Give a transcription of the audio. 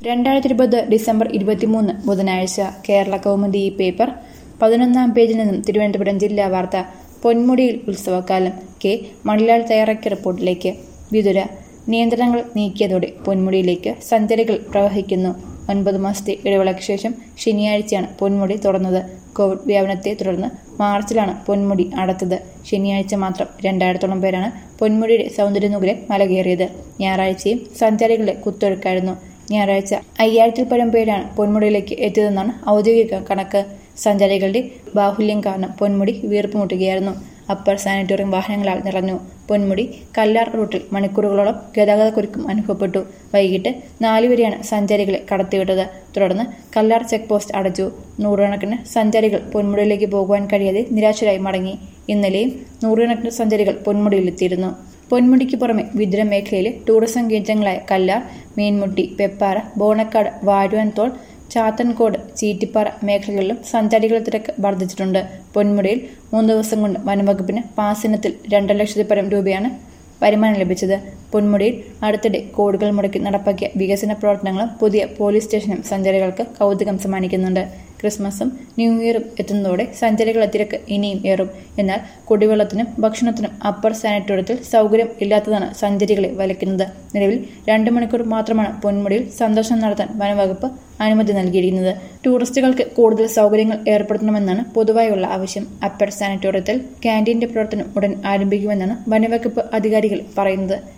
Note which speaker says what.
Speaker 1: രണ്ടായിരത്തി ഇരുപത് ഡിസംബർ ഇരുപത്തിമൂന്ന് ബുധനാഴ്ച കേരള കൗമുദി ഈ പേപ്പർ പതിനൊന്നാം പേജിൽ നിന്നും തിരുവനന്തപുരം ജില്ലാ വാർത്ത പൊന്മുടിയിൽ ഉത്സവകാലം കെ മണിലാൽ തയ്യാറാക്കിയ റിപ്പോർട്ടിലേക്ക് വിതുര നിയന്ത്രണങ്ങൾ നീക്കിയതോടെ പൊന്മുടിയിലേക്ക് സഞ്ചാരികൾ പ്രവഹിക്കുന്നു ഒൻപത് മാസത്തെ ഇടവേളയ്ക്ക് ശേഷം ശനിയാഴ്ചയാണ് പൊന്മുടി തുറന്നത് കോവിഡ് വ്യാപനത്തെ തുടർന്ന് മാർച്ചിലാണ് പൊന്മുടി അടച്ചത് ശനിയാഴ്ച മാത്രം രണ്ടായിരത്തോളം പേരാണ് പൊന്മുടിയുടെ സൗന്ദര്യനുകരെ മലകയറിയത് ഞായറാഴ്ചയും സഞ്ചാരികളുടെ കുത്തൊഴുക്കായിരുന്നു ഞായറാഴ്ച അയ്യായിരത്തിൽ പരം പേരാണ് പൊന്മുടിയിലേക്ക് എത്തിയതെന്നാണ് ഔദ്യോഗിക കണക്ക് സഞ്ചാരികളുടെ ബാഹുല്യം കാരണം പൊന്മുടി വീർപ്പുമുട്ടുകയായിരുന്നു അപ്പർ സാനിറ്റോറിയം വാഹനങ്ങളാൽ നിറഞ്ഞു പൊന്മുടി കല്ലാർ റൂട്ടിൽ മണിക്കൂറുകളോളം ഗതാഗതക്കുരുക്കും അനുഭവപ്പെട്ടു വൈകിട്ട് നാലു വരെയാണ് സഞ്ചാരികളെ കടത്തിവിട്ടത് തുടർന്ന് കല്ലാർ ചെക്ക് പോസ്റ്റ് അടച്ചു നൂറുകണക്കിന് സഞ്ചാരികൾ പൊന്മുടിയിലേക്ക് പോകുവാൻ കഴിയാതെ നിരാശരായി മടങ്ങി ഇന്നലെയും നൂറുകണക്കിന് സഞ്ചാരികൾ പൊന്മുടിയിലെത്തിയിരുന്നു പൊന്മുടിക്ക് പുറമെ വിതുര മേഖലയിലെ ടൂറിസം കേന്ദ്രങ്ങളായ കല്ലാർ മീൻമുട്ടി പെപ്പാറ ബോണക്കാട് വാരുവൻതോൾ ചാത്തൻകോട് ചീറ്റിപ്പാറ മേഖലകളിലും സഞ്ചാരികളുടെ തിരക്ക് വർദ്ധിച്ചിട്ടുണ്ട് പൊന്മുടിയിൽ മൂന്ന് ദിവസം കൊണ്ട് വനംവകുപ്പിന് പാസിനത്തിൽ രണ്ടര ലക്ഷത്തിൽ പരം രൂപയാണ് വരുമാനം ലഭിച്ചത് പൊന്മുടിയിൽ അടുത്തിടെ കോടികൾ മുടക്കി നടപ്പാക്കിയ വികസന പ്രവർത്തനങ്ങളും പുതിയ പോലീസ് സ്റ്റേഷനും സഞ്ചാരികൾക്ക് കൗതുകം സമ്മാനിക്കുന്നുണ്ട് ക്രിസ്മസും ന്യൂ ഇയറും എത്തുന്നതോടെ സഞ്ചാരികളുടെ തിരക്ക് ഇനിയും ഏറും എന്നാൽ കുടിവെള്ളത്തിനും ഭക്ഷണത്തിനും അപ്പർ സാനിറ്റോറിയത്തിൽ സൗകര്യം ഇല്ലാത്തതാണ് സഞ്ചാരികളെ വലയ്ക്കുന്നത് നിലവിൽ രണ്ട് മണിക്കൂർ മാത്രമാണ് പൊന്മുടിയിൽ സന്ദർശനം നടത്താൻ വനംവകുപ്പ് അനുമതി നൽകിയിരിക്കുന്നത് ടൂറിസ്റ്റുകൾക്ക് കൂടുതൽ സൗകര്യങ്ങൾ ഏർപ്പെടുത്തണമെന്നാണ് പൊതുവായുള്ള ആവശ്യം അപ്പർ സാനിറ്റോറിയത്തിൽ ക്യാന്റീന്റെ പ്രവർത്തനം ഉടൻ ആരംഭിക്കുമെന്നാണ് വനംവകുപ്പ് അധികാരികൾ പറയുന്നത്